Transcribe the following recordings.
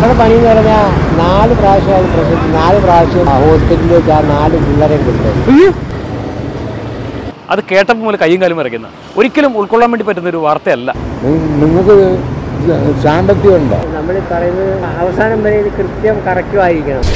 ഞങ്ങളുടെ പണി എന്ന് പറഞ്ഞാൽ നാല് പ്രാവശ്യമാണ് പ്രസവിച്ച് നാല് പ്രാവശ്യം ഹോസ്പിറ്റലിലേക്ക് ആ നാല് പിള്ളേരെ കൊണ്ടുപോയി അത് കേട്ടപ്പോൾ മുതൽ കയ്യും കാലും ഇറക്കുന്ന ഒരിക്കലും ഉൾക്കൊള്ളാൻ വേണ്ടി പറ്റുന്ന ഒരു വാർത്തയല്ല നിങ്ങൾക്ക് സാമ്പത്തികം ഉണ്ടോ നമ്മൾ പറയുന്നത് അവസാനം വരെ ഇത് കൃത്യം കറക്റ്റുമായിരിക്കണം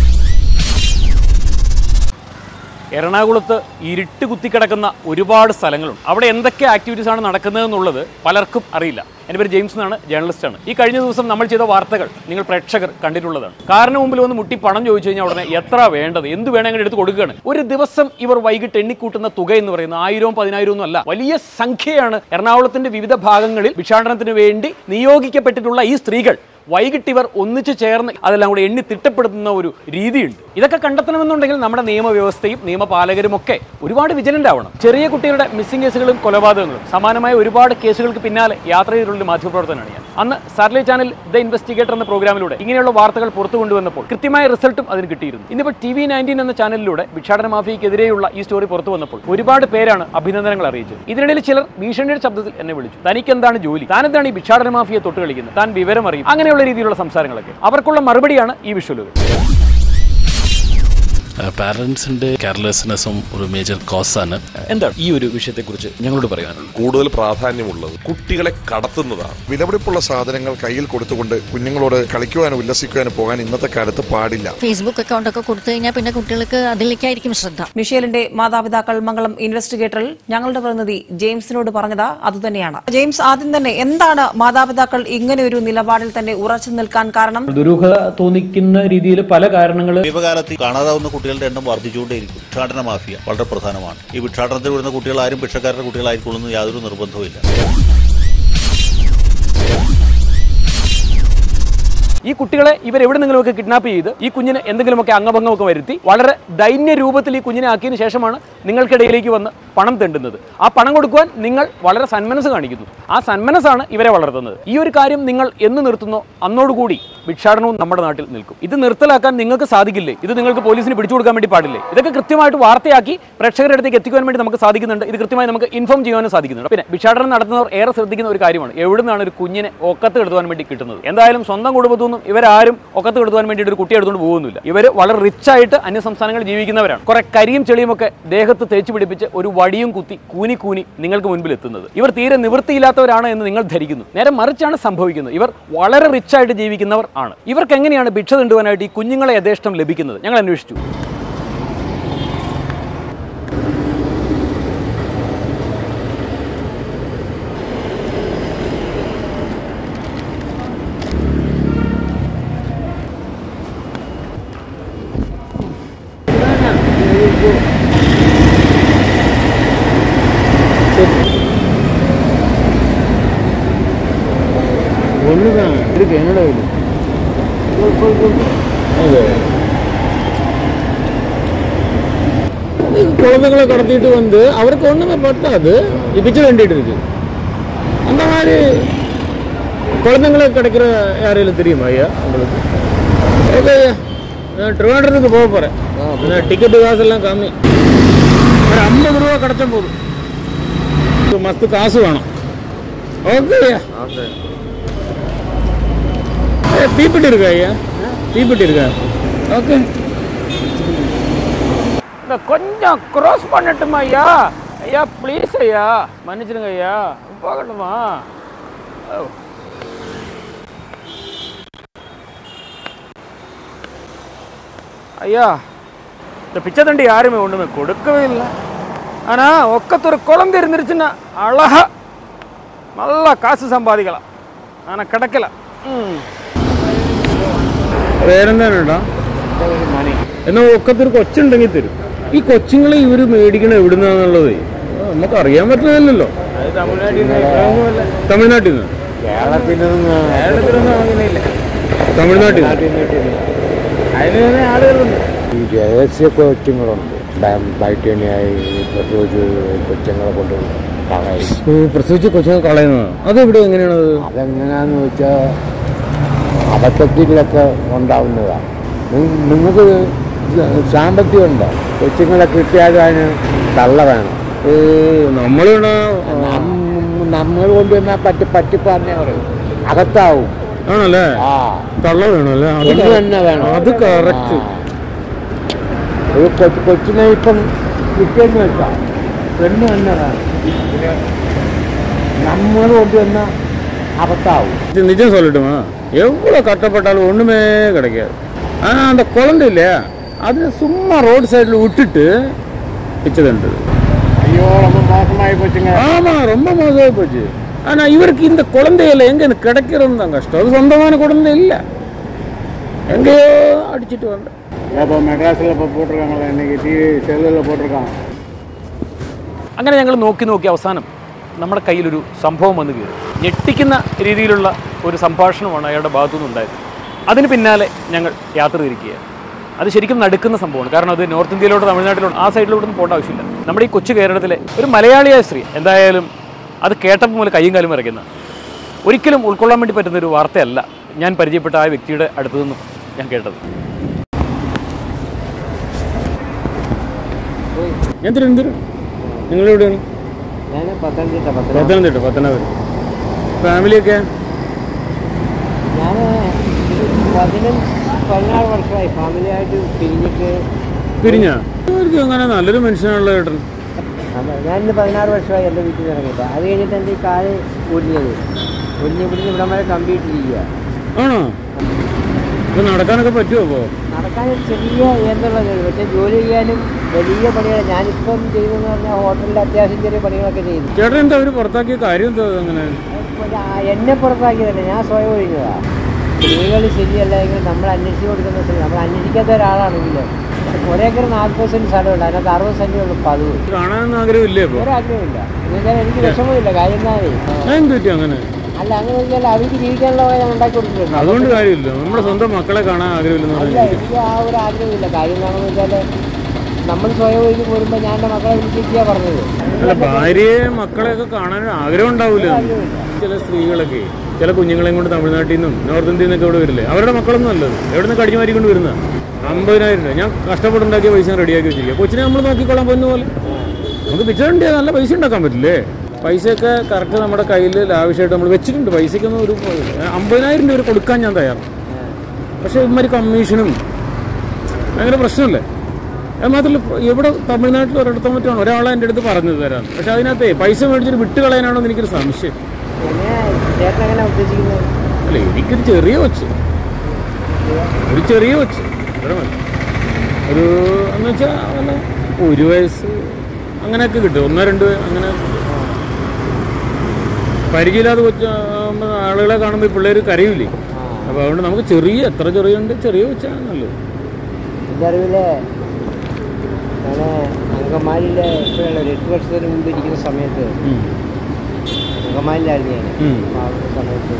എറണാകുളത്ത് ഇരുട്ട് കുത്തിക്കിടക്കുന്ന ഒരുപാട് സ്ഥലങ്ങളുണ്ട് അവിടെ എന്തൊക്കെ ആക്ടിവിറ്റീസ് ആണ് നടക്കുന്നത് എന്നുള്ളത് പലർക്കും അറിയില്ല എൻ്റെ പേര് ജെയിംസ് എന്നാണ് ജേർണലിസ്റ്റാണ് ഈ കഴിഞ്ഞ ദിവസം നമ്മൾ ചെയ്ത വാർത്തകൾ നിങ്ങൾ പ്രേക്ഷകർ കണ്ടിട്ടുള്ളതാണ് കാറിന് മുമ്പിൽ വന്ന് മുട്ടി പണം ചോദിച്ചു കഴിഞ്ഞാൽ ഉടനെ എത്ര വേണ്ടത് എന്ത് വേണമെങ്കിലും എടുത്ത് കൊടുക്കുകയാണ് ഒരു ദിവസം ഇവർ വൈകിട്ട് എണ്ണിക്കൂട്ടുന്ന തുക എന്ന് പറയുന്നത് ആയിരവും പതിനായിരവും ഒന്നും അല്ല വലിയ സംഖ്യയാണ് എറണാകുളത്തിന്റെ വിവിധ ഭാഗങ്ങളിൽ ഭിക്ഷാടനത്തിന് വേണ്ടി നിയോഗിക്കപ്പെട്ടിട്ടുള്ള ഈ സ്ത്രീകൾ വൈകിട്ട് ഇവർ ഒന്നിച്ചു ചേർന്ന് അതെല്ലാം കൂടെ എണ്ണി തിട്ടപ്പെടുത്തുന്ന ഒരു രീതിയുണ്ട് ഇതൊക്കെ കണ്ടെത്തണമെന്നുണ്ടെങ്കിൽ നമ്മുടെ നിയമവ്യവസ്ഥയും നിയമപാലകരും ഒക്കെ ഒരുപാട് വിജിലന്റ് ആവണം ചെറിയ കുട്ടികളുടെ മിസ്സിംഗ് കേസുകളും കൊലപാതകങ്ങളും സമാനമായ ഒരുപാട് കേസുകൾക്ക് പിന്നാലെ യാത്ര ചെയ്തിട്ടുള്ള ഒരു മാധ്യമപ്രവർത്തനമാണ് ഞാൻ അന്ന് സാറ്റലൈറ്റ് ചാനൽ ദ ഇൻവെസ്റ്റിഗേറ്റർ എന്ന പ്രോഗ്രാമിലൂടെ ഇങ്ങനെയുള്ള വാർത്തകൾ പുറത്തു കൊണ്ടുവന്നപ്പോൾ കൃത്യമായ റിസൾട്ടും അതിന് കിട്ടിയിരുന്നു ഇന്നിപ്പോൾ ടി വി നയൻറ്റീൻ എന്ന ചാനലിലൂടെ ഭിക്ഷാടന മാഫിയക്കെതിരെയുള്ള ഈ സ്റ്റോറി പുറത്തു വന്നപ്പോൾ ഒരുപാട് പേരാണ് അഭിനന്ദനങ്ങൾ അറിയിച്ചത് ഇതിനിടയിൽ ചിലർ ഭീഷണിയുടെ ശബ്ദത്തിൽ എന്നെ വിളിച്ചു തനിക്ക് എന്താണ് ജോലി താൻ എന്താണ് ഈ ഭിക്ഷാടന മാഫിയെ തൊട്ട് കളിക്കുന്നത് താൻ വിവരം അറിയും അങ്ങനെയുള്ള രീതിയിലുള്ള സംസാരങ്ങളൊക്കെ അവർക്കുള്ള മറുപടിയാണ് ഈ വിഷ്വലുകൾ പാരൻസിന്റെ കെയർലെസ്നെസ്സും ഒരു മേജർ കോസാണ് എന്താണ് ഈ ഒരു വിഷയത്തെക്കുറിച്ച് ഞങ്ങളോട് പറയാനുള്ളത് കൂടുതൽ പ്രാധാന്യമുള്ളത് കുട്ടികളെ കടത്തുന്നതാണ് വിലപിടിപ്പുള്ള സാധനങ്ങൾ കയ്യിൽ കൊടുത്തുകൊണ്ട് കുഞ്ഞുങ്ങളോട് കളിക്കുവാനും ഉല്ലസിക്കുവാനും പോകാൻ ഇന്നത്തെ കാലത്ത് പാടില്ല ഫേസ്ബുക്ക് അക്കൗണ്ട് ഒക്കെ കൊടുത്തു കഴിഞ്ഞാൽ പിന്നെ കുട്ടികൾക്ക് അതിലേക്കായിരിക്കും ശ്രദ്ധ മിഷേലിന്റെ മാതാപിതാക്കൾ മംഗളം ഇൻവെസ്റ്റിഗേറ്ററിൽ ഞങ്ങളുടെ പ്രതിനിധി ജെയിംസിനോട് പറഞ്ഞത് അതുതന്നെയാണ് ജെയിംസ് ആദ്യം തന്നെ എന്താണ് മാതാപിതാക്കൾ ഇങ്ങനെ ഒരു നിലപാടിൽ തന്നെ ഉറച്ചു നിൽക്കാൻ കാരണം ദുരൂഹത തോന്നിക്കുന്ന രീതിയിൽ പല കാരണങ്ങൾ സമീപകാലത്ത് കാണാതാവുന്ന കുട്ടികളുടെ എണ്ണം വർദ്ധിച്ചുകൊണ്ടേയിരിക്കും ഭിക്ഷാടന മാഫിയ വളരെ പ്രധാനമാണ് ഈ ഭിക്ഷാടനത്തിൽ വരുന്ന കുട്ടികൾ ആരും ഭിക്ഷക്കാരുടെ കുട്ടികളായിക്കൊള്ളുന്ന യാതൊരു നിർബന്ധവുമില്ല ഈ കുട്ടികളെ ഇവർ എവിടെ നിന്നെങ്കിലുമൊക്കെ കിഡ്നാപ്പ് ചെയ്ത് ഈ കുഞ്ഞിന് എന്തെങ്കിലുമൊക്കെ അംഗഭംഗമൊക്കെ വരുത്തി വളരെ ദൈന്യ രൂപത്തിൽ ഈ കുഞ്ഞിനെ ആക്കിയതിനു ശേഷമാണ് നിങ്ങൾക്കിടയിലേക്ക് വന്ന് പണം തെണ്ടുന്നത് ആ പണം കൊടുക്കുവാൻ നിങ്ങൾ വളരെ സന്മനസ് കാണിക്കുന്നു ആ സന്മനസ്സാണ് ഇവരെ വളർത്തുന്നത് ഈ ഒരു കാര്യം നിങ്ങൾ എന്ന് നിർത്തുന്നോ അന്നോടുകൂടി ഭിക്ഷാടനവും നമ്മുടെ നാട്ടിൽ നിൽക്കും ഇത് നിർത്തലാക്കാൻ നിങ്ങൾക്ക് സാധിക്കില്ലേ ഇത് നിങ്ങൾക്ക് പോലീസിന് പിടിച്ചു കൊടുക്കാൻ വേണ്ടി പാടില്ലേ ഇതൊക്കെ കൃത്യമായിട്ട് വാർത്തയാക്കി പ്രേക്ഷകരുടെ അടുത്തേക്ക് എത്തിക്കുവാൻ വേണ്ടി നമുക്ക് സാധിക്കുന്നുണ്ട് ഇത് കൃത്യമായി നമുക്ക് ഇൻഫോം ചെയ്യാനും സാധിക്കുന്നുണ്ട് പിന്നെ ഭിക്ഷാടനം നടത്തുന്നവർ ഏറെ ശ്രദ്ധിക്കുന്ന ഒരു കാര്യമാണ് എവിടെ നിന്നാണ് ഒരു കുഞ്ഞിനെ ഒക്കത്ത് കെടുത്തുവാൻ വേണ്ടി കിട്ടുന്നത് എന്തായാലും സ്വന്തം കുടുംബത്തിൽ നിന്നും ഇവരാരും ഒക്കത്ത് കെടുത്തുവാൻ വേണ്ടിയിട്ട് ഒരു കുട്ടി എടുത്തുകൊണ്ട് പോകുന്നില്ല ഇവർ വളരെ റിച്ച് ആയിട്ട് അന്യ സംസ്ഥാനങ്ങളിൽ ജീവിക്കുന്നവരാണ് കുറെ കരിയും ചെളിയും ഒക്കെ ദേഹത്ത് തേച്ച് പിടിപ്പിച്ച് ഒരു വടിയും കുത്തി കൂനി കൂനി നിങ്ങൾക്ക് മുൻപിൽ എത്തുന്നത് ഇവർ തീരെ നിവൃത്തിയില്ലാത്തവരാണ് എന്ന് നിങ്ങൾ ധരിക്കുന്നു നേരെ മറിച്ചാണ് സംഭവിക്കുന്നത് ഇവർ വളരെ റിച്ച് ആയിട്ട് ജീവിക്കുന്നവർ ആണ് ഇവർക്ക് എങ്ങനെയാണ് ഭിക്ഷ തിണ്ടുവാനായിട്ട് ഈ കുഞ്ഞുങ്ങളെ യഥേഷ്ടം ലഭിക്കുന്നത് ഞങ്ങൾ അന്വേഷിച്ചു ஒண்ணுதான் இருக்கு என்னோட வீடு குழந்தைங்களை கடத்திட்டு வந்து அவருக்கு ஒண்ணுமே பத்தாது பிச்சை வேண்டிட்டு இருக்கு அந்த மாதிரி குழந்தைங்களை கிடைக்கிற யாரையும் தெரியுமா ஐயா உங்களுக்கு ஓகே ஐயா நான் ட்ரிவாண்டத்துக்கு போக போறேன் டிக்கெட்டு காசெல்லாம் கம்மி ஒரு ஐம்பது ரூபா கிடைச்சா போதும் ஒரு மஸ்து காசு வேணும் ஓகே ஐயா ஏ, தீப்பெட்டி இருக்கா ஐயா தீப்பெட்டி இருக்கா ஓகே இந்த கொஞ்சம் க்ராஸ் பண்ணட்டுமா ஐயா ஐயா ப்ளீஸ் ஐயா மன்னிச்சிடுங்க ஐயா பார்க்கட்டுமா ஓ. ஐயா இந்த பிச்சை தண்டி யாருமே ஒன்றுமே கொடுக்கவே இல்லை ஆனால் ஒக்கத்தொரு குழந்தை இருந்துருச்சுன்னா அழகா நல்லா காசு சம்பாதிக்கலாம் ஆனால் கிடைக்கல ம் വേറെന്താണേട്ടാ എന്നാൽ ഒക്കത്തൊരു കൊച്ചുണ്ടെങ്കിൽ തരും ഈ കൊച്ചുങ്ങളെ ഇവർ മേടിക്കണ എവിടുന്നാന്നുള്ളത് നമുക്ക് അറിയാൻ പറ്റുന്നില്ലല്ലോ തമിഴ്നാട്ടിൽ നിന്ന് കേരളത്തിൽ നിന്ന് തമിഴ്നാട്ടിൽ നിന്ന് അതിന് തന്നെ ആളുകളുണ്ട് ഈ രഹസ്യ കൊച്ചുങ്ങളുണ്ട് വൈറ്റണിയായി പ്രസവിച്ച് കൊച്ചുങ്ങളെ കൊണ്ട് കളയും ഓ, പ്രസവിച്ച കൊച്ചുങ്ങൾ കളയുന്നതാണ് അതെവിടെ എങ്ങനെയാണത് അതെങ്ങനെയാന്ന് വെച്ചാൽ അബദ്ധത്തിലൊക്കെ ഉണ്ടാവുന്നതാണ് നി- നിങ്ങൾക്ക് സാമ്പത്തികം ഉണ്ടോ കൊച്ചുങ്ങളെ കിട്ടിയാലും അതിന് തള്ള വേണം ഓ നമ്മളിവിടെ നം- നമ്മൾ കൊണ്ടുവന്നാൽ പറ്റി പറ്റിപ്പാന്നേ പറയും അകത്താവും ആണല്ലേ ആ തള്ള വേണമല്ലേ അത് പെണ്ണ് correct. തന്നെ വേണം അത് കറക്റ്റ് ഒരു കൊച്ചു കൊച്ചിനെ ഇപ്പം കിട്ടിയെന്ന് വെച്ചാൽ പെണ്ണ് തന്നെ വേണം പിന്നെ നമ്മൾ കൊണ്ടുവന്ന അബദ്ധാവും நிஜம் சொல்லட்டுமா எவ்வளோ கஷ்டப்பட்டாலும் ஒன்றுமே கிடைக்காது ஆனால் அந்த குழந்தை இல்லையா அது சும்மா ரோடு சைடில் விட்டுட்டு பிச்சை தண்டது അയ്യോ ரொம்ப മോശമായി കൊച്ചുങ്ങൾ ஆமாம் ரொம்ப மோசமாக போச்சு ஆனால் இவருக்கு இந்த குழந்தையில எங்கே இந்த கிடைக்கிறது தான் கஷ்டம் அது சொந்தமான குழந்தை இல்லை எங்கேயோ அடிச்சிட்டு வந்தேன் இப்போ மெட்ராஸில் இப்போ போட்டிருக்காங்களே இன்னைக்கு டிவி செல்லில் போட்டிருக்காங்க അങ്ങനെ ഞങ്ങൾ നോക്കി നോക്കി അവസാനം നമ്മുടെ കയ്യിലൊരു സംഭവം വന്നു കയറി ഞെട്ടിക്കുന്ന രീതിയിലുള്ള ഒരു സംഭാഷണമാണ് അയാളുടെ ഭാഗത്തു നിന്നുണ്ടായത് അതിന് പിന്നാലെ ഞങ്ങൾ യാത്ര തിരിക്കുകയാണ് അത് ശരിക്കും നടുക്കുന്ന സംഭവമാണ് കാരണം അത് നോർത്ത് ഇന്ത്യയിലോട്ട് തമിഴ്നാട്ടിലോട്ട് ആ സൈഡിലോട്ടൊന്നും പോകേണ്ട ആവശ്യമില്ല നമ്മുടെ ഈ കൊച്ചു കേരളത്തിലെ ഒരു മലയാളിയായ സ്ത്രീ എന്തായാലും അത് കേട്ടപ്പോൾ മുതൽ കയ്യും കാലും ഇറങ്ങുന്ന ഒരിക്കലും ഉൾക്കൊള്ളാൻ വേണ്ടി പറ്റുന്ന ഒരു വാർത്തയല്ല ഞാൻ പരിചയപ്പെട്ട ആ വ്യക്തിയുടെ അടുത്തു നിന്നും ഞാൻ കേട്ടത് ഞാൻ തിരുവനന്തപുരം നിങ്ങളെവിടെയാണ് ഞാൻ പത്തനംതിട്ട പത്തനംതിട്ട പത്തനംതിട്ട പത്തനംതിട്ട ഫാമിലിയൊക്കെ ഞാൻ പതിനഞ്ച് പതിനാറ് വർഷമായി ഫാമിലിയായിട്ട് പിരിഞ്ഞിട്ട് പിരിഞ്ഞ അവർക്ക് അങ്ങനെ നല്ലൊരു മനുഷ്യനാണല്ലോ ഏട്ടൻ ഞാൻ ഇന്ന് പതിനാറ് വർഷമായി എൻ്റെ വീട്ടിൽ നിന്ന് ഇറങ്ങിയിട്ട് അത് കഴിഞ്ഞിട്ട് എൻ്റെ ഈ കാല് ഒടിഞ്ഞത് ഒടിഞ്ഞ് ഇവിടുന്ന് ഇവിടം വരെ കമ്പിയിട്ടിരിക്കുക ആണോ ഇപ്പൊ നടക്കാനൊക്കെ പറ്റുമോ അപ്പോ നടക്കാൻ ഒരു ചെറിയ യന്ത്രമുള്ള കഴിയും പക്ഷേ ജോലി ചെയ്യാനും വലിയ പണികൾ ഞാനിപ്പം ചെയ്യുന്നതെന്ന് പറഞ്ഞാൽ ഹോട്ടലിൽ അത്യാവശ്യം ചെറിയ പണികളൊക്കെ ചെയ്യുന്നു ചേട്ടൻ എന്താ അവര് പുറത്താക്കിയ കാര്യം എന്താ അങ്ങനെ അപ്പോൾ ഞാൻ- എന്നെ പുറത്താക്കിയതല്ല ഞാൻ സ്വയം ഒഴിഞ്ഞതാ സ്ത്രീകൾ ശരിയല്ല എങ്കിൽ നമ്മൾ അന്വേഷിച്ച് കൊടുക്കുന്ന സ്ത്രീ നമ്മൾ അന്വേഷിക്കാത്ത ഒരാളാണെങ്കിൽ ഒരേക്കർ നാൽപ്പത് സെൻറ്റ് സ്ഥലമുണ്ട് അതിനകത്ത് അറുപത് സെൻറ്റേ ഉള്ളൂ പതിവ് കാണാനൊന്നും ആഗ്രഹമില്ലേ ഇപ്പൊ ഒരാഗ്രഹമില്ല എന്നുവെച്ചാൽ എനിക്ക് വിഷമമില്ല കാര്യം എന്താ ഞാൻ എന്ത് പറ്റി അങ്ങനെ അല്ല അങ്ങനെ വെച്ചാൽ അവർക്ക് ജീവിക്കാനുള്ള വക ഞാൻ ഉണ്ടാക്കി കൊടുത്തിട്ടുണ്ട് അതുകൊണ്ട് കാര്യമില്ല നമ്മുടെ സ്വന്തം മക്കളെ കാണാൻ ആഗ്രഹമില്ലെന്ന് അല്ല പറഞ്ഞു എനിക്ക് ആ ഒരു ആഗ്രഹമില്ല കാര്യം എന്താണെന്ന് വെച്ചാൽ നമ്മൾ സ്വയം ഒഴിഞ്ഞ് പോരുമ്പോൾ ഞാൻ എൻ്റെ മക്കളെ വിളിച്ചിരിക്കുക പറഞ്ഞത് അല്ല ഭാര്യയെ മക്കളെയൊക്കെ കാണാൻ ആഗ്രഹം ഉണ്ടാവില്ല ചില സ്ത്രീകളൊക്കെ ചില കുഞ്ഞുങ്ങളെയും കൊണ്ട് തമിഴ്നാട്ടിൽ നിന്നും നോർത്ത് ഇന്ത്യയിൽ നിന്നൊക്കെ ഇവിടെ വരില്ലേ അവരുടെ മക്കളൊന്നും അല്ലത് എവിടെ നിന്ന് കടിഞ്ഞു മാറിക്കൊണ്ട് വരുന്ന അമ്പതിനായിരം രൂപ ഞാൻ കഷ്ടപ്പെട്ടുണ്ടാക്കിയ പൈസ റെഡിയാക്കി വെച്ചിരിക്കുക കൊച്ചിനെ നമ്മൾ നോക്കിക്കോളാൻ പൊന്നു പോലെ നമുക്ക് പിച്ച വേണ്ടിയാൽ നല്ല പൈസ ഉണ്ടാക്കാൻ പറ്റില്ലേ പൈസയൊക്കെ കറക്റ്റ് നമ്മുടെ കയ്യിൽ ലാവശ്യമായിട്ട് നമ്മൾ വെച്ചിട്ടുണ്ട് പൈസയ്ക്കൊന്നും ഒരു അമ്പതിനായിരം രൂപ കൊടുക്കാൻ ഞാൻ തയ്യാറാണ് പക്ഷേ ഇമാര് കമ്മീഷനും ഭയങ്കര പ്രശ്നമല്ലേ അത് മാത്രമല്ല ഇവിടെ തമിഴ്നാട്ടിൽ ഒരിടത്തും മറ്റാണ് ഒരാളെ എൻ്റെ അടുത്ത് പറഞ്ഞു തരാം പക്ഷെ അതിനകത്ത് പൈസ മേടിച്ചിട്ട് വിട്ട് കളയാനാണോ എന്ന് എനിക്കൊരു സംശയം എങ്ങനെ ചേട്ടൻ എങ്ങനെ ഉദ്ദേശിക്കുന്നത് അല്ല എനിക്കൊരു ചെറിയ കൊച്ച് ഒരു ചെറിയ കൊച്ച് അത്ര മതി ഒരു എന്ന് വെച്ചാൽ വല്ല ഒരു വയസ്സ് അങ്ങനെയൊക്കെ കിട്ടും ഒന്നോ രണ്ട് അങ്ങനെ പരിചയമില്ലാതെ കൊച്ച ആളുകളെ കാണുമ്പോൾ ഈ പിള്ളേർ കരയൂലേ അപ്പോൾ അതുകൊണ്ട് നമുക്ക് ചെറിയ എത്ര ചെറിയ ഉണ്ട് ചെറിയ കൊച്ചാണ് നല്ലത് എൻ്റെ അറിവില് ഞാൻ അങ്കമാലിയിലെ ഇപ്പോഴുള്ള ഒരു എട്ട് വർഷത്തിന് മുമ്പ് ഇരിക്കുന്ന സമയത്ത് ഉം. അങ്കമാലിയിലായിരുന്നു ഞാൻ ഉം. അപ്പോൾ ആ ഒരു സമയത്ത്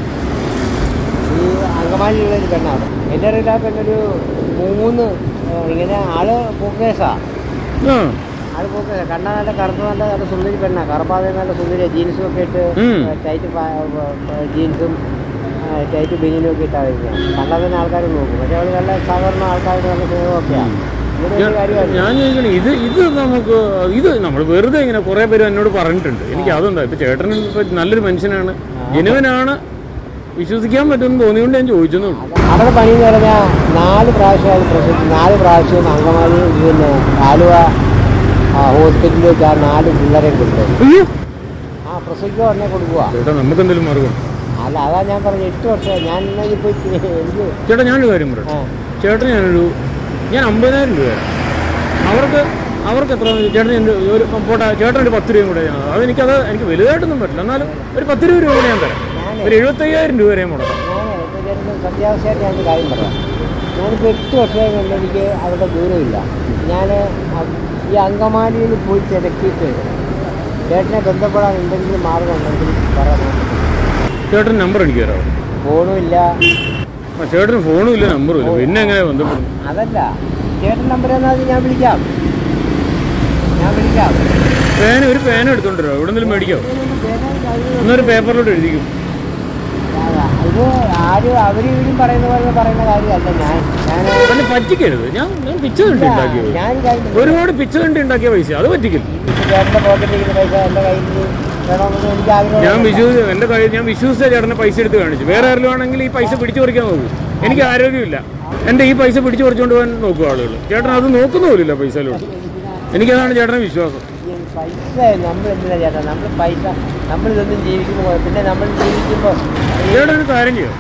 ഈ അങ്കമാലിയിലുള്ള ഒരു പെണ്ണാണ് എൻ്റെ അറിവിൽ ആ പെണ്ണൊരു മൂന്ന് ആ, ഇങ്ങനെ ആള് പോക്കേസാ ആ ആള് പോക്കേസാ കണ്ടാൽ നല്ല കറുത്ത നല്ല നല്ല സുന്ദരി പെണ്ണാ കറുപ്പാതെ നല്ല സുന്ദരി ജീൻസും ഒക്കെ ഇട്ട് ഉം. ആ, ടൈറ്റ് പാ- ആ, ആ, ജീൻസും ആ, ടൈറ്റ് ബനിയനും ഒക്കെ ഇട്ടാ വരുന്നത് കണ്ടാൽ തന്നെ ആൾക്കാർ നോക്കും പക്ഷേ അവൾ നല്ല സാധാരണ ആൾക്കാരുടെ നല്ല സ്നേഹമൊക്കെയാണ് ഇങ്ങനെ ഒരു കാര്യമാണ് ഞാൻ ചോദിക്കണേ ഇത് ഇത് നമുക്ക് ഇത് നമ്മൾ വെറുതെ ഇങ്ങനെ കുറെ പേര് എന്നോട് പറഞ്ഞിട്ടുണ്ട് എനിക്ക് അതുണ്ടാവും ഇപ്പൊ ചേട്ടൻ ഇപ്പൊ നല്ലൊരു മനുഷ്യനാണ് ജനുവനാണ് വിശ്വസിക്കാൻ പറ്റുമെന്ന് തോന്നിയോണ്ട് ഞാൻ ചോദിച്ചെന്നുള്ളൂ അവിടെ പണി എന്ന് പറഞ്ഞാൽ നാല് പ്രാവശ്യമായി പ്രസവിച്ചു നാല് പ്രാവശ്യം അങ്കമാലി പിന്നെ ആലുവ ആ, ഹോസ്പിറ്റലിലേക്ക് ആ നാല് പിള്ളേരെയും കൊണ്ടുപോയി അയ്യോ ആ പ്രസവിക്കുക ഉടനെ കൊടുക്കുക ചേട്ടാ നമുക്ക് എന്തെങ്കിലും മാർഗം അല്ല അതാ ഞാൻ പറഞ്ഞു എട്ട് വർഷമായി ഞാൻ ഇന്നെങ്കിൽ പോയി എനിക്ക് ചേട്ടാ ഞാനൊരു കാര്യം പറയാം ആ ചേട്ടൻ ഞാനൊരു ഞാൻ അമ്പതിനായിരം രൂപയാണ് അവർക്ക് അവർക്ക് എത്ര ചേട്ടൻ എൻ്റെ ഒരു പോട്ടെ ചേട്ടൻ ഒരു പത്ത് രൂപയും കൂടെ ചെയ്യണം അതെനിക്കത് എനിക്ക് വലുതായിട്ടൊന്നും പറ്റില്ല എന്നാലും ഒരു പത്ത് രൂപ രൂപ കൂടെ ഞാൻ തരാം ഒരു എഴുപത്തയ്യായിരം രൂപ വരെ മുടക്കാം ഞാൻ ഇപ്പോൾ ചേട്ടൻ്റെ സത്യാവസ്ഥയായിട്ട് ഞാൻ ഒരു കാര്യം പറയാം ഞാനിപ്പോൾ എട്ട് വർഷമായി കൊണ്ട് എനിക്ക് അവിടെ ദൂരമില്ല ഞാൻ ഈ അങ്കമാലിയിൽ പോയി തിരക്കിയിട്ട് ചേട്ടനെ ബന്ധപ്പെടാൻ എന്തെങ്കിലും മാർഗം ഉണ്ടെങ്കിൽ പറയാം ചേട്ടൻ നമ്പർ എനിക്ക് തരാമോ ഫോണും ഇല്ല ആ ചേട്ടന് ഫോണും ഇല്ല നമ്പറും ഇല്ല പിന്നെ എങ്ങനെ ബന്ധപ്പെടും അതല്ല ചേട്ടൻ നമ്പർ എന്നാൽ ഞാൻ വിളിക്കാം ഞാൻ വിളിക്കാം പേന ഒരു പേന എടുത്തോണ്ടോ എവിടെ നിന്നും മേടിക്കാവോ എന്നൊരു പേപ്പറിലോട്ട് എഴുതിക്കും അതാ, ഇത് ആരും അവരും ഇവരും പറയുന്ന പോലെ പറയുന്ന കാര്യമല്ല ഞാൻ ഞാൻ എന്നെ പറ്റിക്കരുത് ഞാൻ ഞാൻ പിച്ച കണ്ടി ഉണ്ടാക്കിയത് ഞാൻ കാര്യം ഒരുപാട് പിച്ച കണ്ടി ഉണ്ടാക്കിയ പൈസ അത് പറ്റിക്കില്ല ചേട്ടൻ്റെ പോക്കറ്റിൽ ഇരിക്കുന്ന പൈസ എൻ്റെ കയ്യിൽ വേണമെന്ന് എനിക്ക് ആഗ്രഹം ഞാൻ വിശ്വസിച്ചു എൻ്റെ കാര്യം ഞാൻ വിശ്വസിച്ച ചേട്ടനെ പൈസ എടുത്ത് കാണിച്ചു വേറെ ആരെങ്കിലും ആണെങ്കിൽ ഈ പൈസ പിടിച്ചു പറിക്കാൻ നോക്കും എനിക്ക് ആരോഗ്യമില്ല എൻ്റെ ഈ പൈസ പിടിച്ചു പറിച്ചുകൊണ്ട് പോകാൻ നോക്കും ആളുകൾ ചേട്ടൻ അത് നോക്കുന്ന പോലില്ല പൈസയിലോട്ട് എനിക്കതാണ് ചേട്ടനെ വിശ്വാസം ഈ പൈസ നമ്മൾ എന്തിനാ ചേട്ടാ നമ്മൾ പൈസ നമ്മളിതൊന്നും ജീവിക്കുമ്പോൾ പിന്നെ നമ്മൾ ജീവിക്കുമ്പോൾ ചേട്ടൻ ഒരു കാര്യം ചെയ്യോ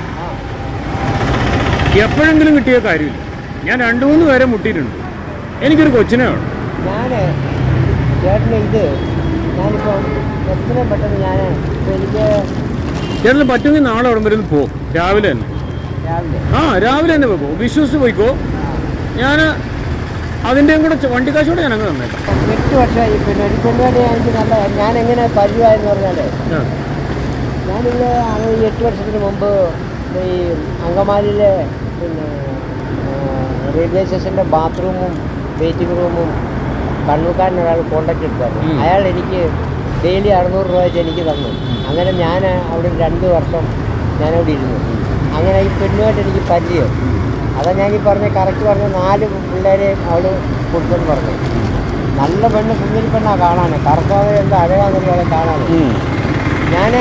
എപ്പോഴെങ്കിലും കിട്ടിയ കാര്യമില്ല ഞാൻ രണ്ടു മൂന്ന് പേരെ മുട്ടിയിട്ടുണ്ട് എനിക്കൊരു കൊച്ചിനെ വേണം ഞാൻ ചേട്ടന് ഇത് ഞാനിപ്പോൾ എത്രയും പെട്ടെന്ന് ഞാൻ ഇപ്പം എനിക്ക് ചേട്ടന് പറ്റുമെങ്കിൽ നാളെ അവിടെ വരെ ഒന്ന് പോകും രാവിലെ തന്നെ രാവിലെ ആ രാവിലെ തന്നെ പോകും വിശ്വസിച്ച് പോയിക്കോ ഞാൻ അതിൻ്റെയും കൂടെ ചെ- വണ്ടി കാശ് കൂടെ ഞാൻ അങ്ങ് തന്നേക്കാം എട്ട് വർഷമായി പിന്നെ ഒരു പെണ്ണുകാരി എനിക്ക് നല്ല ഞാൻ എങ്ങനെ പരിചയമായെന്ന് പറഞ്ഞാൽ ആ. ഞാനിവിടെ അത് ഈ എട്ട് വർഷത്തിന് മുമ്പ് ഈ അങ്കമാലിയിലെ പിന്നെ ആ, റെയിൽവേ സ്റ്റേഷൻ്റെ ബാത്റൂമും വെയിറ്റിംഗ് റൂമും കണ്ണൂർക്കാരൻ ഒരാൾ കോണ്ടാക്ട് എടുത്തായിരുന്നു അയാൾ എനിക്ക് ഡെയിലി അറുന്നൂറ് രൂപ വെച്ച് എനിക്ക് തന്നു അങ്ങനെ ഞാൻ അവിടെ രണ്ട് വർഷം ഞാനവിടെ ഇരുന്നു അങ്ങനെ ഈ പെണ്ണുമായിട്ട് എനിക്ക് പരിചയം അതാ ഞാൻ ഈ പറഞ്ഞ കറക്റ്റ് പറഞ്ഞ നാല് പിള്ളേരെ അവള് കൊടുത്തെന്ന് പറഞ്ഞു നല്ല പെണ്ണ് സുന്ദരി പെണ്ണാണ് കാണാൻ കറുത്താതെ എന്താ അഴകാന്നറിയാതെ കാണാൻ ഞാൻ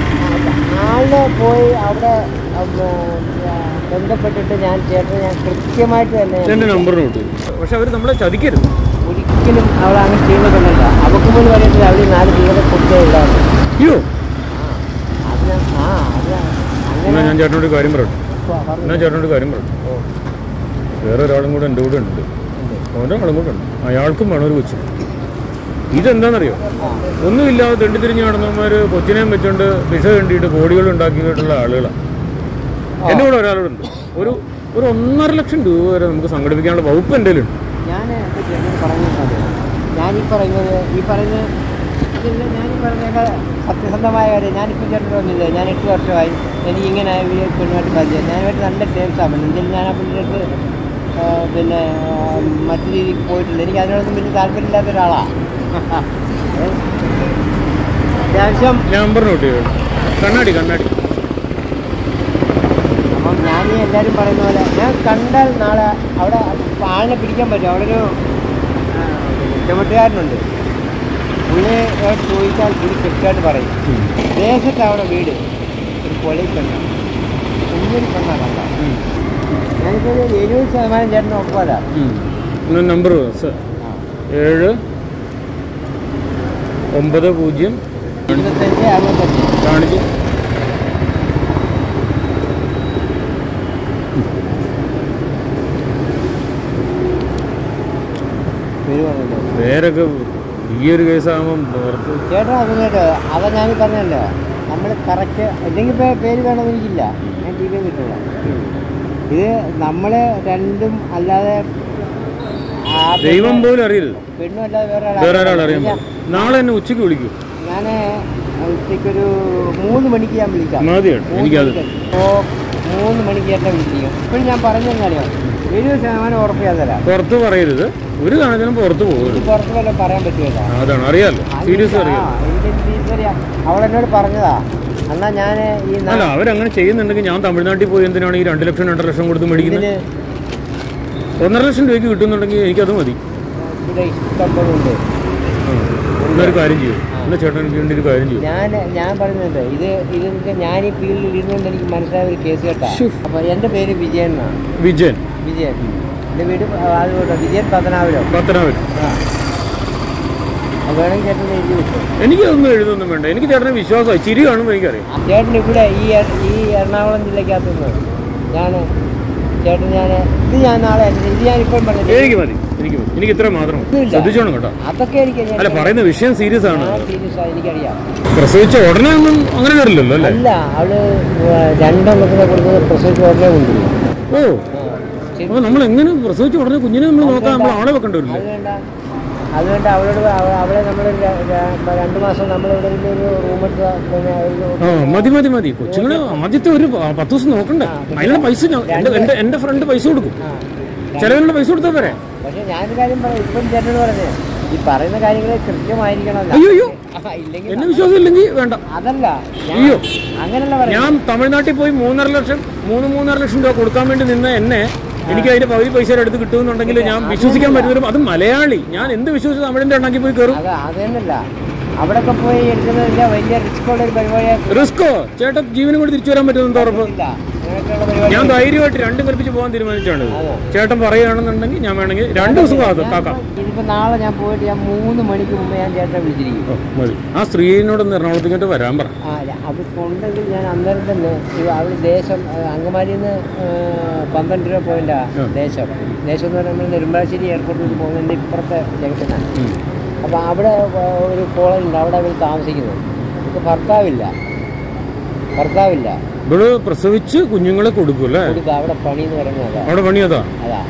ആളിനെ പോയി അവിടെ ഉം, ആ, ബന്ധപ്പെട്ടിട്ട് ഞാൻ ചേട്ടന് ഞാൻ കൃത്യമായിട്ട് തന്നെ ഞാൻ എൻ്റെ നമ്പർ നോട്ട് ചെയ്തു. പക്ഷെ അവർ നമ്മളെ ചതിക്കരുത് ഒരിക്കലും അവൾ അങ്ങനെ ചെയ്യുന്ന പെണ്ണല്ല അവൾക്ക് പോലും അറിയത്തില്ല അവൾ നാല് ജീവിതം കൊടുത്തേ ഇല്ലാന്ന് അയ്യോ അത് ഞാൻ- ആ അത് എന്നാൽ അങ്ങനെ ഞാൻ ചേട്ടനോട് ഒരു കാര്യം പറയട്ടെ പറഞ്ഞു. എന്നാൽ ചേട്ടനോട് ഒരു കാര്യം പറയട്ടെ ഓ, വേറെ ഒരാളും കൂടെ എൻ്റെ കൂടെ ഉണ്ട് ഒരാളും കൂടെ ഉണ്ട് അയാൾക്കും വേണം ഒരു കൊച്ചു ഇതെന്താണെന്നറിയോ ഒന്നുമില്ലാതെ തെണ്ടി തിരിഞ്ഞ് നടന്നവന്മാർ കൊച്ചിനെയും വെച്ചുകൊണ്ട് വിഷ കണ്ടിട്ട് കോടികൾ ഉണ്ടാക്കിയിട്ടുള്ള ആളുകളാണ് എൻ്റെ കൂടെ ഒരാളോടുണ്ട് ഒരു ഒരു ഒന്നര ലക്ഷം രൂപ വരെ നമുക്ക് സംഘടിപ്പിക്കാനുള്ള വകുപ്പ് എൻ്റെ കയ്യിലുണ്ട് ഞാൻ എൻ്റെ ചേട്ടൻ പറഞ്ഞത് ഞാനീ പറയുന്നത് ഈ പറയുന്ന ഇതില്ല ഞാനീ പറഞ്ഞൊക്കെ സത്യസന്ധമായ കാര്യം ഞാനിപ്പോൾ ചേട്ടൻ വന്നില്ല ഞാൻ എട്ട് വർഷമായി എനിക്ക് ഇങ്ങനെ ഈ പെണ്ണുമായിട്ട് പരിചയം ഞാനുമായിട്ട് നല്ല ടേംസാണ് എന്തെങ്കിലും ഞാൻ ആ പെണ്ണിൻ്റെ ആ, പിന്നെ ആ, മറ്റു രീതിക്ക് പോയിട്ടില്ല എനിക്ക് അതിനോടൊന്നും വലിയ താല്പര്യമില്ലാത്ത ഒരാളാണ് അത്യാവശ്യം നമ്പർ നോട്ട് ചെയ്തു കണ്ണാടി കണ്ണാടി അപ്പം ഞാൻ ഈ എല്ലാവരും പറയുന്ന പോലെ ഞാൻ കണ്ടാൽ നാളെ അവിടെ ആളിനെ പിടിക്കാൻ പറ്റും അവിടെ ഒരു ചുമട്ടുകാരനുണ്ട് പുള്ളി ചോദിച്ചാൽ പുള്ളി കൃത്യമായിട്ട് പറയും ദേശത്ത് അവിടെ വീട് ഒരു പൊളി പെണ്ണ കുഞ്ഞൊരു പെണ്ണാണ് കണ്ട ഞാനിപ്പോൾ ഒരു എഴുപത് ശതമാനം ചേട്ടന് ഒപ്പമല്ല എന്നാൽ നമ്പർ ഏഴ് ഒമ്പത് പൂജ്യം ഇരുപത്തഞ്ച് അറുപത്തഞ്ച് കാണിച്ച് പേര് പറഞ്ഞല്ലോ പേരൊക്കെ ഈ ഒരു കേസാകുമ്പം പുറത്ത് ചേട്ടാ അത് കേട്ടോ അതാ ഞാൻ പറഞ്ഞല്ലോ നമ്മൾ കറക്റ്റ് അല്ലെങ്കിൽ ഇപ്പൊ പേര് വേണമെന്ന് എനിക്കില്ല ഞാൻ ടി വി കിട്ടില്ല ഇത് നമ്മൾ രണ്ടും അല്ലാതെ ആ പെണ്ണ് ദൈവം പോലും അറിയരുത് പെണ്ണും അല്ലാതെ വേറെ വേറെ ഒരാൾ അറിയാൻ പാടില്ല. നാളെ എന്നെ ഉച്ചയ്ക്ക് വിളിക്കൂ ഞാൻ ഉച്ചയ്ക്കൊരു മൂന്ന് മണിക്ക് ഞാൻ വിളിക്കാം മതിയാണ് മൂന്ന് എനിക്കത് മണിക്ക്. ഓ മൂന്ന് മണിക്ക് ചേട്ടൻ വിളിക്കും ഇപ്പോഴും ഞാൻ പറഞ്ഞെന്നറിയോ എഴുപത് ശതമാനം ഉറപ്പ് ഞാൻ തരാം പുറത്ത് പറയരുത് ഒരു കണക്കിനും പുറത്ത് ഇത് പോകരുത് പുറത്ത് വല്ലതും പറയാൻ പറ്റുമല്ലോ അതാണ് അറിയാലോ സീരിയസ് ആ, അറിയാലോ എനിക്ക് സീരിയസ് അറിയാം അവളെന്നോട് പറഞ്ഞതാ എന്നാ ഞാൻ ഈ നാ- അല്ല അവരങ്ങനെ ചെയ്യുന്നുണ്ടെങ്കിൽ ഞാൻ തമിഴ്നാട്ടിൽ പോയി എന്തിനാണ് ഈ രണ്ട് ലക്ഷം രണ്ടര ലക്ഷം കൊടുത്ത് മേടിക്കുന്നത് ഇതിന് ഒന്നര ലക്ഷം രൂപയ്ക്ക് കിട്ടുന്നുണ്ടെങ്കിൽ എനിക്കത് മതി ഇവിടെ ഇഷ്ടം പോലെ ഉണ്ട് ആ. എന്നൊരു കാര്യം ചെയ്യും എന്നാ ചേട്ടൻ എനിക്ക് വേണ്ടി ഒരു കാര്യം ചെയ്യും ഞാൻ ഞാൻ പറയുന്നുണ്ട് ഇത് ഇതിന്റെ ഞാൻ ഈ ഫീൽഡിൽ ഇരുന്നുകൊണ്ട് എനിക്ക് മനസ്സിലായ ഒരു കേസ് കേട്ടാ അപ്പൊ എന്റെ പേര് വിജയൻ എന്നാണ് വിജയൻ വിജയൻ എന്റെ വീട് അതുകൊണ്ട് വിജയൻ പത്തനാപുരം പത്തനാപുരം ആ അപ്പൊ വേണമെങ്കിൽ ചേട്ടൻ എഴുതി വെച്ചു എനിക്കതൊന്നും എഴുതൊന്നും വേണ്ട എനിക്ക് ചേട്ടനെ വിശ്വാസമായി ചിരി കാണുമ്പോൾ എനിക്കറിയാം ചേട്ടൻ ഇവിടെ ഈ എറ- ഈ എറണാകുളം ജില്ലക്കകത്തുനിന്ന് ഞാൻ ചേട്ടൻ ഞാൻ ഇത് ഞാൻ നാളെ ഇത് ഞാൻ ഇപ്പം പറഞ്ഞു എനിക്ക് മതി എനിക്ക് മതി എനിക്ക് ഇത്ര മാത്രം മതി ഒന്നുമില്ല. ശ്രദ്ധിച്ചോണം കേട്ടോ അതൊക്കെ എനിക്ക് ഞാൻ- അല്ല പറയുന്ന വിഷയം സീരിയസ് ആണ് ഞാൻ സീരിയസ് ആയി എനിക്കറിയാം പ്രസവിച്ച ഉടനെ ഒന്നും അങ്ങനെ വരില്ലല്ലോ അല്ലേ അല്ല അവള് രണ്ടെണ്ണത്തിനെ കൊടുത്തത് പ്രസവിച്ച ഉടനെ കൊണ്ടുപോയി ഓ അപ്പൊ നമ്മൾ എങ്ങനെ പ്രസവിച്ച ഉടനെ കുഞ്ഞിനെ നമ്മൾ നോക്കാൻ നമ്മൾ ആളെ വെക്കേണ്ടി വരില്ലേ അത് വേണ്ട അത് വേണ്ട അവളോട് അവ- അവളെ നമ്മൾ രണ്ട് മാസം നമ്മളിവിടെ ഒരു റൂം എടുത്ത് പിന്നെ ഒരു- ആ മതി മതി മതി കൊച്ചുങ്ങളെ ആദ്യത്തെ ഒരു പ- പത്ത് ദിവസം നോക്കണ്ടേ അതിനുള്ള പൈസ ഞാൻ- എന്റെ എന്റെ എന്റെ ഫ്രണ്ട് പൈസ കൊടുക്കും ആ. ചിലവിനുള്ള പൈസ കൊടുത്താൽ പോരെ പക്ഷെ ഞാനൊരു കാര്യം പറയാം ഇപ്പം ചേട്ടനോട് പറഞ്ഞേ ഈ പറയുന്ന കാര്യങ്ങൾ കൃത്യമായിരിക്കണം അയ്യോ അയ്യോ ഇല്ലെങ്കിൽ എന്നെ വിശ്വാസം ഇല്ലെങ്കിൽ വേണ്ട അതല്ല ഞാൻ- അയ്യോ. അങ്ങനല്ല പറയാം ഞാൻ തമിഴ്നാട്ടിൽ പോയി മൂന്നര ലക്ഷം മൂന്ന് മൂന്നര ലക്ഷം രൂപ കൊടുക്കാൻ വേണ്ടി നിന്ന എന്നെ എനിക്ക് അതിന്റെ പകുതി പൈസ എടുത്ത് കിട്ടുമെന്നുണ്ടെങ്കിൽ ഞാൻ വിശ്വസിക്കാൻ പറ്റുന്നവരും അത് മലയാളി ഞാൻ എന്ത് വിശ്വസിച്ച് തമിഴിന്റെ എണ്ണാക്കി പോയി കയറും അത് അത് തന്നെയല്ല അവിടെയൊക്കെ പോയി എടുക്കുന്നതിൻ്റെ വലിയ റിസ്ക് ഉള്ള ഒരു പരിപാടിയാണ് റിസ്കോ ചേട്ടൻ ജീവനും കൂടി തിരിച്ചു വരാൻ പറ്റുമെന്ന് ഉറപ്പ് ഇല്ല അങ്ങനെയൊക്കെയുള്ള പരിപാടി ഞാൻ ധൈര്യമായിട്ട് രണ്ടും കൽപ്പിച്ച് പോകാൻ തീരുമാനിച്ചാണ് ചേട്ടൻ പറയുകയാണെന്നുണ്ടെങ്കിൽ ഞാൻ വേണമെങ്കിൽ രണ്ട് ദിവസം കാക്കാം കാക്കാം ഇതിപ്പോൾ നാളെ ഞാൻ പോയിട്ട് ഞാൻ മൂന്ന് മണിക്ക് മുമ്പ് ഞാൻ ചേട്ടനെ വിളിച്ചിരിക്കും ഓ, മതി ആ സ്ത്രീനോടൊന്ന് എറണാകുളത്തേക്ക് വരാൻ പറ ആ അത് കൊണ്ടെങ്കിൽ ഞാൻ അന്നേരം തന്നെ ഇത് അവിടെ ദേശം ആ, അങ്കമാലിയിൽ നിന്ന് പന്ത്രണ്ട് രൂപ പോയിൻ്റാ ദേശം ദേശം എന്ന് പറയുമ്പോൾ നെടുമ്പാശ്ശേരി എയർപോർട്ടിൽ നിന്ന് പോകുന്നതിൻ്റെ ഇപ്പുറത്തെ ജംഗ്ഷനാണ് അപ്പോൾ അവിടെ ആ, ഒരു കോളേജ് ഉണ്ട് അവിടെ അവർ താമസിക്കുന്നത് നമുക്ക് ഭർത്താവില്ല ഭർത്താവില്ല ഇവിടെ പ്രസവിച്ച് കുഞ്ഞുങ്ങളെ കൊടുക്കും അല്ലേ കൊടുക്കുക അവിടെ പണി എന്ന് പറയുന്നത് അതാ അവിടെ പണിയതാ അതാ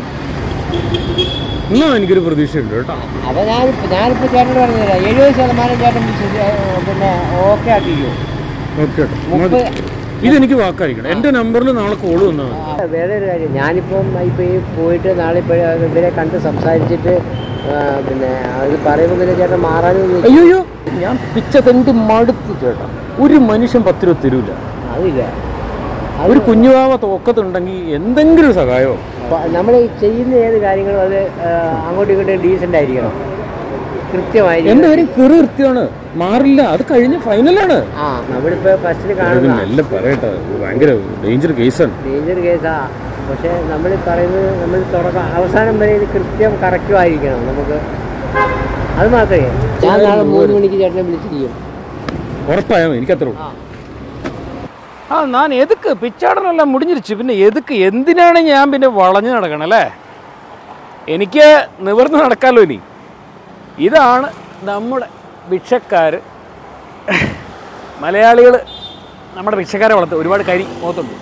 എന്നാ എനിക്കൊരു പ്രതീക്ഷയുണ്ട് കേട്ടോ അപ്പോൾ ഞാനിപ്പോൾ ഞാനിപ്പോൾ ചേട്ടനോട് പറഞ്ഞില്ല എഴുപത് ശതമാനം ചേട്ടൻ ശരി, ആ, പിന്നെ ഓക്കെ ആക്കിക്കും ഓക്കെ കേട്ടോ മതി. മുപ്പത് ഇതെനിക്ക് വാക്കായിരിക്കണം എൻ്റെ നമ്പറിൽ നാളെ കോള് വന്നാൽ മതി ആ, വേറെ ഒരു കാര്യം ഞാനിപ്പം ഇപ്പോൾ ഈ പോയിട്ട് നാളെ ഇപ്പോൾ ഇവരെ കണ്ട് സംസാരിച്ചിട്ട് ആ, പിന്നെ അത് പറയുമ്പോൾ പിന്നെ ചേട്ടൻ മാറാനും അയ്യോ അയ്യോ ഞാൻ പിച്ച തെണ്ടി മടുത്തു ചേട്ടാ ഒരു മനുഷ്യൻ പത്ത് രൂപ തരൂല അതില്ല ഒരു കുഞ്ഞുവാവ തോക്കത്തുണ്ടെങ്കിൽ എന്തെങ്കിലും ഒരു സഹായമോ നമ്മൾ ചെയ്യുന്ന ഏത് കാര്യങ്ങളും അത് ആ, അങ്ങോട്ടും ഇങ്ങോട്ടും ഡീസൻ്റ് ആയിരിക്കണം കൃത്യമായിരിക്കണം എൻ്റെ കാര്യം കെറു കൃത്യമാണ് മാറില്ല അത് കഴിഞ്ഞ ഫൈനലാണ് ആ നമ്മളിപ്പോൾ ഫസ്റ്റിൽ ഇത് കാണുന്ന മെല്ലെ പറയട്ടെ ഇത് ഭയങ്കര ഡേഞ്ചർ കേസാണ് ഡേഞ്ചർ കേസാ പക്ഷേ നമ്മൾ പറയുന്നത് നമ്മൾ തുടക്കം അവസാനം വരെ ഇത് കൃത്യം കറക്റ്റും ആയിരിക്കണം നമുക്ക് അത് മാത്രമേ ഞാൻ നാളെ മൂന്ന് മണിക്ക് ചേട്ടനെ വിളിച്ചിരിക്കും ഉറപ്പായാൽ മതി എനിക്കത്ര ഉള്ളൂ ആ ഞാൻ എതുക്ക് പിച്ചാടനെല്ലാം മുടിഞ്ഞിരിച്ചു പിന്നെ എതുക്ക് എന്തിനാണ് ഞാൻ പിന്നെ വളഞ്ഞു നടക്കണം അല്ലേ എനിക്ക് നിവർന്ന് നടക്കാമല്ലോ ഇനി ഇതാണ് നമ്മുടെ ഭിക്ഷക്കാർ മലയാളികൾ നമ്മുടെ ഭിക്ഷക്കാരെ വളർത്തുക ഒരുപാട് കരി മുഖത്തുണ്ട്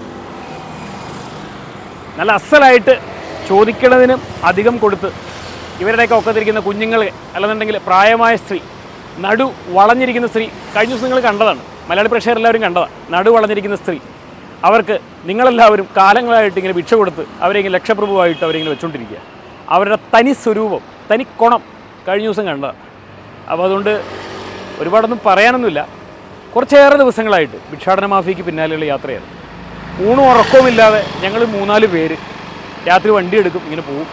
നല്ല അസലായിട്ട് ചോദിക്കണതിനും അധികം കൊടുത്ത് ഇവരുടെയൊക്കെ ഒക്കത്തിരിക്കുന്ന കുഞ്ഞുങ്ങൾ അല്ലെന്നുണ്ടെങ്കിൽ പ്രായമായ സ്ത്രീ നടു വളഞ്ഞിരിക്കുന്ന സ്ത്രീ കഴിഞ്ഞ ദിവസം നിങ്ങൾ കണ്ടതാണ് മലയാളി പ്രേക്ഷകരെല്ലാവരും കണ്ടതാണ് നടു വളഞ്ഞിരിക്കുന്ന സ്ത്രീ അവർക്ക് നിങ്ങളെല്ലാവരും കാലങ്ങളായിട്ട് ഇങ്ങനെ ഭിക്ഷ കൊടുത്ത് അവരെ ഇങ്ങനെ ലക്ഷപ്രഭുവായിട്ട് അവരിങ്ങനെ വെച്ചുകൊണ്ടിരിക്കുക അവരുടെ തനി സ്വരൂപം തനി കുണം കഴിഞ്ഞ ദിവസം കണ്ടതാണ് അപ്പോൾ അതുകൊണ്ട് ഒരുപാടൊന്നും പറയാനൊന്നുമില്ല കുറച്ചേറെ ദിവസങ്ങളായിട്ട് ഭിക്ഷാടന മാഫിയയ്ക്ക് പിന്നാലെയുള്ള യാത്രയാണ് ഊണും ഉറക്കവുമില്ലാതെ ഞങ്ങൾ മൂന്നാല് പേര് രാത്രി വണ്ടി എടുക്കും ഇങ്ങനെ പോകും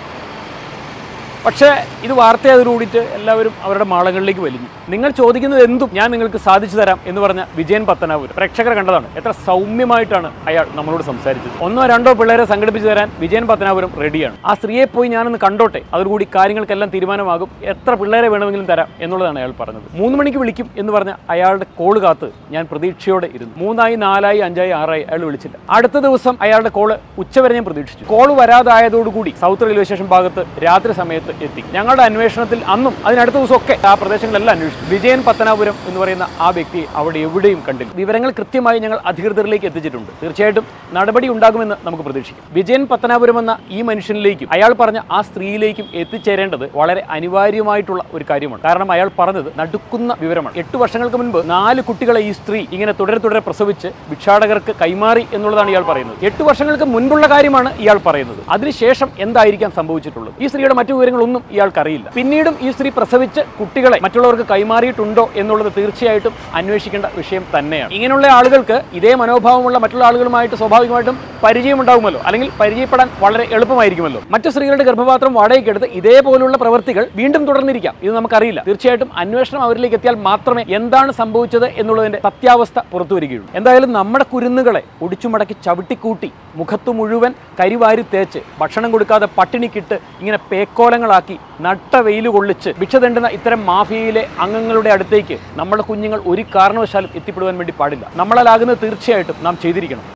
പക്ഷേ ഇത് വാർത്തയായതോടുകൂടിയിട്ട് എല്ലാവരും അവരുടെ മാളങ്ങളിലേക്ക് വലിഞ്ഞു നിങ്ങൾ ചോദിക്കുന്നത് എന്തും ഞാൻ നിങ്ങൾക്ക് സാധിച്ചു തരാം എന്ന് പറഞ്ഞ വിജയൻ പത്തനാപുരം പ്രേക്ഷകർ കണ്ടതാണ് എത്ര സൗമ്യമായിട്ടാണ് അയാൾ നമ്മളോട് സംസാരിച്ചത് ഒന്നോ രണ്ടോ പിള്ളേരെ സംഘടിപ്പിച്ചു തരാൻ വിജയൻ പത്തനാപുരം റെഡിയാണ് ആ സ്ത്രീയെ പോയി ഞാനൊന്ന് കണ്ടോട്ടെ അതോടുകൂടി കാര്യങ്ങൾക്കെല്ലാം തീരുമാനമാകും എത്ര പിള്ളേരെ വേണമെങ്കിലും തരാം എന്നുള്ളതാണ് അയാൾ പറഞ്ഞത് മൂന്ന് മണിക്ക് വിളിക്കും എന്ന് പറഞ്ഞ അയാളുടെ കോള് കാത്ത് ഞാൻ പ്രതീക്ഷയോടെ ഇരുന്നു മൂന്നായി നാലായി അഞ്ചായി ആറായി അയാൾ വിളിച്ചില്ല അടുത്ത ദിവസം അയാളുടെ കോള് ഉച്ചവരെ ഞാൻ പ്രതീക്ഷിച്ചു കോള് വരാതായതോടുകൂടി സൗത്ത് റെയിൽവേ സ്റ്റേഷൻ ഭാഗത്ത് രാത്രി സമയത്ത് എത്തി ഞങ്ങളുടെ അന്വേഷണത്തിൽ അന്നും അതിനടുത്ത ദിവസമൊക്കെ ആ പ്രദേശങ്ങളെല്ലാം അന്വേഷിച്ചു വിജയൻ പത്തനാപുരം എന്ന് പറയുന്ന ആ വ്യക്തി അവിടെ എവിടെയും കണ്ടില്ല വിവരങ്ങൾ കൃത്യമായി ഞങ്ങൾ അധികൃതരിലേക്ക് എത്തിച്ചിട്ടുണ്ട് തീർച്ചയായിട്ടും നടപടി ഉണ്ടാകുമെന്ന് നമുക്ക് പ്രതീക്ഷിക്കാം വിജയൻ പത്തനാപുരം എന്ന ഈ മനുഷ്യനിലേക്കും അയാൾ പറഞ്ഞ ആ സ്ത്രീയിലേക്കും എത്തിച്ചേരേണ്ടത് വളരെ അനിവാര്യമായിട്ടുള്ള ഒരു കാര്യമാണ് കാരണം അയാൾ പറഞ്ഞത് നടുക്കുന്ന വിവരമാണ് എട്ട് വർഷങ്ങൾക്ക് മുൻപ് നാല് കുട്ടികളെ ഈ സ്ത്രീ ഇങ്ങനെ തുടരെ തുടരെ പ്രസവിച്ച് ഭിക്ഷാടകർക്ക് കൈമാറി എന്നുള്ളതാണ് ഇയാൾ പറയുന്നത് എട്ട് വർഷങ്ങൾക്ക് മുൻപുള്ള കാര്യമാണ് ഇയാൾ പറയുന്നത് അതിനുശേഷം എന്തായിരിക്കാം സംഭവിച്ചിട്ടുള്ളത് ഈ സ്ത്രീയുടെ മറ്റു വിവരങ്ങളൊന്നും ഇയാൾക്ക് അറിയില്ല പിന്നീടും ഈ സ്ത്രീ പ്രസവിച്ച് കുട്ടികളെ മറ്റുള്ളവർക്ക് കൈമാറിയിട്ടുണ്ടോ എന്നുള്ളത് തീർച്ചയായിട്ടും അന്വേഷിക്കേണ്ട വിഷയം തന്നെയാണ് ഇങ്ങനെയുള്ള ആളുകൾക്ക് ഇതേ മനോഭാവമുള്ള മറ്റുള്ള ആളുകളുമായിട്ട് സ്വാഭാവികമായിട്ടും പരിചയമുണ്ടാകുമല്ലോ അല്ലെങ്കിൽ പരിചയപ്പെടാൻ വളരെ എളുപ്പമായിരിക്കുമല്ലോ മറ്റു സ്ത്രീകളുടെ ഗർഭപാത്രം വാടകയ്ക്കെടുത്ത് ഇതേപോലുള്ള പ്രവൃത്തികൾ വീണ്ടും തുടർന്നിരിക്കാം ഇത് നമുക്കറിയില്ല തീർച്ചയായിട്ടും അന്വേഷണം അവരിലേക്ക് എത്തിയാൽ മാത്രമേ എന്താണ് സംഭവിച്ചത് എന്നുള്ളതിന്റെ സത്യാവസ്ഥ പുറത്തു വരികയുള്ളൂ എന്തായാലും നമ്മുടെ കുരുന്നുകളെ ഒടിച്ചുമടക്കി ചവിട്ടിക്കൂട്ടി മുഖത്തു മുഴുവൻ കരിവാരി തേച്ച് ഭക്ഷണം കൊടുക്കാതെ പട്ടിണിക്കിട്ട് ഇങ്ങനെ പേക്കോലങ്ങളാക്കി നട്ട വെയിൽ കൊള്ളിച്ച് ഭിക്ഷ തെണ്ടുന്ന ഇത്തരം മാഫിയയിലെ അംഗങ്ങളുടെ അടുത്തേക്ക് നമ്മുടെ കുഞ്ഞുങ്ങൾ ഒരു കാരണവശാലും എത്തിപ്പെടുവാൻ വേണ്ടി പാടില്ല നമ്മളാലാകുന്നത് തീർച്ചയായിട്ടും നാം ചെയ്തിരിക്കണം